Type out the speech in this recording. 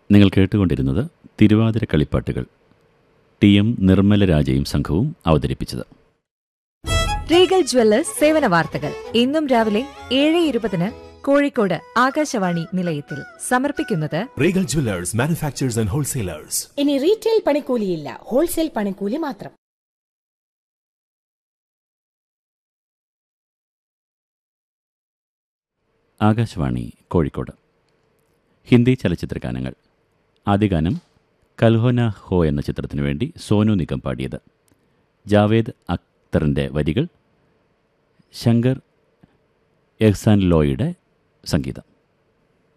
നിങ്ങൾ കേട്ടുകൊണ്ടിരുന്നത് തിരുവാതിര കളിപ്പാട്ടുകൾ ടി എം നിർമ്മല രാജയും സംഘവും അവതരിപ്പിച്ചത് റീഗൽ ജ്വല്ലേഴ്സ് സേവന വാർത്തകൾ ഇന്നും രാവിലെ ഏഴ് ഇരുപതിന് കോഴിക്കോട് ആകാശവാണി നിലയത്തിൽ സമർപ്പിക്കുന്നത് Regal Jewelers, manufacturers and wholesalers. ഇനി റീറ്റെയിൽ പണിക്കൂലിയില്ല ഹോൾസെയിൽ പണിക്കൂലി മാത്രം ആകാശവാണി കോഴിക്കോട് ഹിന്ദി ചലച്ചിത്ര ഗാനങ്ങൾ ആദ്യ ഗാനം കൽഹോന ഹോ എന്ന ചിത്രത്തിനു വേണ്ടി സോനു നിഗം പാടിയത് ജാവേദ് അക്തറിൻ്റെ വരികൾ ശങ്കർ എഹ്സാൻ ലോയുടെ സംഗീതം